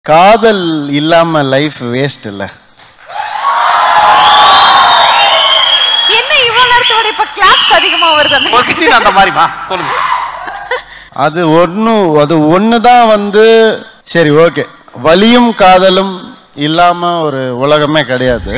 காதல் இல்லாம life waste இல்ல என்ன இவ்வளவு நேரத்தோட இப்ப கிளாப்ஸ் அதிகமா வருது அந்த கொஸ்டின் அந்த மாதிரிமா சொல்லுங்க சார் அது ஒன்று அது ஒன்று தான் வந்து சரி ஓகே வலியும் காதலும் இல்லாம ஒரு உலகமே கிடையாது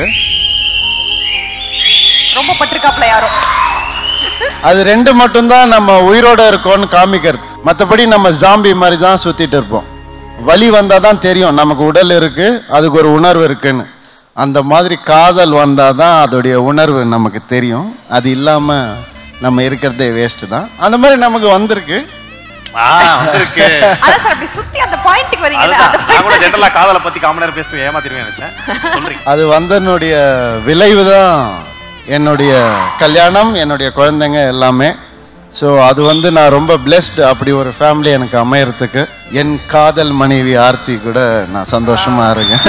ரொம்ப பட்டிருக்காப்ல யாரும் அது ரெண்டு மட்டும்தான் நம்ம உயிரோட இருக்கோம்னு காமிக்கிறது மற்றபடி நம்ம ஜாம்பி மாதிரி தான் சுத்திட்டு இருப்போம் வலி வந்தால் தான் தெரியும் நமக்கு உடல் இருக்கு அதுக்கு ஒரு உணர்வு இருக்குன்னு அந்த மாதிரி காதல் வந்தால் தான் அதோடைய உணர்வு நமக்கு தெரியும் அது இல்லாமல் நம்ம இருக்கிறதே வேஸ்ட்டு தான் அந்த மாதிரி நமக்கு வந்திருக்கு ஆ வந்திருக்கு அதான் சார் அப்படி சுத்தி அந்த பாயிண்ட்க்கு வரீங்கல்ல அதுதான் அந்த நான் கூட ஜென்ரலா காதலை பத்தி காமனர் பேசிட்டு ஏமாத்திருவேன் நினைச்சேன் சொல்றீங்க அது வந்தனுடைய விளைவு தான் என்னுடைய கல்யாணம் என்னுடைய குழந்தைங்க எல்லாமே ஸோ அது வந்து நான் ரொம்ப பிளெஸ்ட் அப்படி ஒரு ஃபேமிலி எனக்கு அமையறதுக்கு என் காதல் மனைவி ஆர்த்தி கூட நான் சந்தோஷமா இருக்கேன்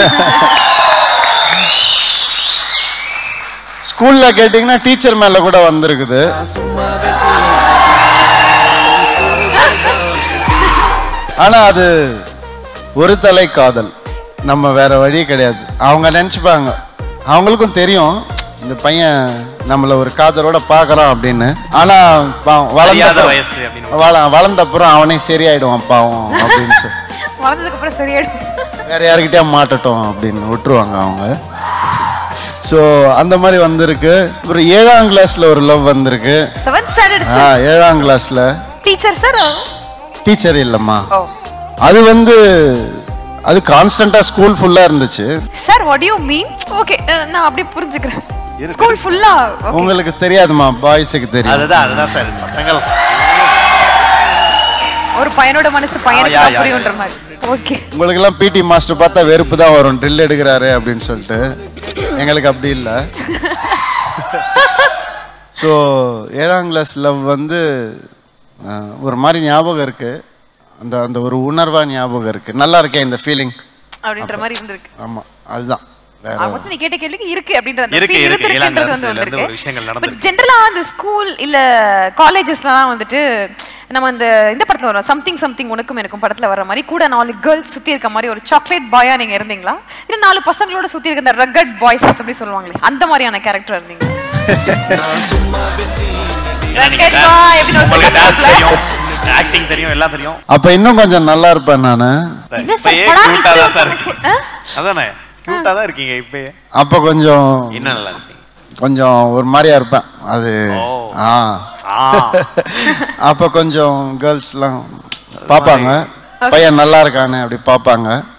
ஸ்கூல்ல கேட்டிங்கன்னா டீச்சர் மேல கூட வந்திருக்குது ஆனா அது ஒரு தலை காதல் நம்ம வேற வழி கிடையாது அவங்க நினச்சிப்பாங்க அவங்களுக்கும் தெரியும் இந்த பையன் நம்மள ஒரு காதலோட பார்க்கறான் அப்படின்னு ஆனா பாவம், வளர்ந்த அறியாத அப்புறம்- வயசு அப்படின்னு வள- வளர்ந்த அப்புறம் அவனே சரியாயிடுவான் பாவம் அப்படின்னு சொல்லி வளர்ந்ததுக்கு அப்புறம் சரியாயிடும் வேற யாருக்கிட்டயா மாட்டட்டும் அப்படின்னு விட்டுருவாங்க அவங்க ஸோ அந்த மாதிரி வந்திருக்கு ஒரு ஏழாம் கிளாஸ்ல ஒரு லவ் வந்திருக்கு செவன்த் ஸ்டாண்டர்ட் ஆ ஏழாம் கிளாஸ்ல டீச்சர் சார் டீச்சர் இல்லைம்மா ஓ அது வந்து அது கான்ஸ்டண்டா ஸ்கூல் ஃபுல்லா இருந்துச்சு sir what you mean okay நான் அப்படியே புரிஞ்சுக்கிறேன் ஸ்கூல் ஃபுல்லா உங்களுக்கு தெரியாதுமா பாய்ஸுக்கு தெரியும் அதுதான் அதுதான் சார் பசங்கள் ஒரு பையனோட மனசு பையனுக்கு யா, தான் யா, புரியுன்ற மாதிரி ஓகே உங்களுக்கு எல்லாம் பிடி மாஸ்டர் பார்த்தா வெறுப்பு தான் வரும் ட்ரில் எடுக்கிறாரு அப்படின்னு சொல்லிட்டு எங்களுக்கு அப்படி இல்லை ஸோ ஏழாம் கிளாஸ் லவ் வந்து அஹ், ஒரு மாதிரி ஞாபகம் இருக்கு அந்த அந்த ஒரு உணர்வா ஞாபகம் இருக்கு நல்லா இருக்கேன் இந்த ஃபீலிங் அப்படின்ற மாதிரி இருந்திருக்கு ஆமா அதுதான் வேற அவங்க வந்து நீ கேட்ட கேள்விக்கு இருக்கு அப்படின்ற அந்த இருக்கு, feel இருக்கு. ஏழாம் இருந்திருக்குன்றது வந்து classல இருந்து வந்திருக்கு ஒரு விஷயங்கள் பட் நடந்திருக்கு. ஜென்ரலா அந்த ஸ்கூல் இல்ல காலேஜஸ்லாம் வந்துட்டு நம்ம அந்த இந்த படத்துல வரும் சம்திங் சம்திங் உனக்கும் எனக்கும் படத்துல வர மாதிரி கூட நாலு கேர்ள்ஸ் சுத்தி இருக்க மாதிரி ஒரு சாக்லேட் பாயா நீங்க இருந்தீங்களா இல்ல நாலு பசங்களோட சுத்தி இருக்க இந்த ரகட் பாய்ஸ் அப்படி சொல்லுவாங்களே அந்த மாதிரியான கேரக்டர் இருந்தீங்க ஏன்னா நீங்க Rocket boy அப்படின்னு ஒரு உங்களுக்கு டான்ஸ் சொல்லுவாங்கல்ல? தெரியும் ஆக்டிங் தெரியும் எல்லாம் தெரியும் அப்ப இன்னும் கொஞ்சம் நல்லா இருப்பேன் நான் என்ன சார் இப்பயே படா cute ஆ தான் சார் இப்படி இருக்கீங்க. அதானே கியூட்டா தான் இருக்கீங்க இப்பயே அப்ப கொஞ்சம் இன்னும் நல்லா இருக்கீங்க கொஞ்சம் ஒரு மாதிரியா இருப்பேன் அது ஓ. ஆ ஆ அப்ப கொஞ்சம் கேர்ள்ஸ்லாம் பார்ப்பாங்க பையன் நல்லா இருக்கானே அப்படி பார்ப்பாங்க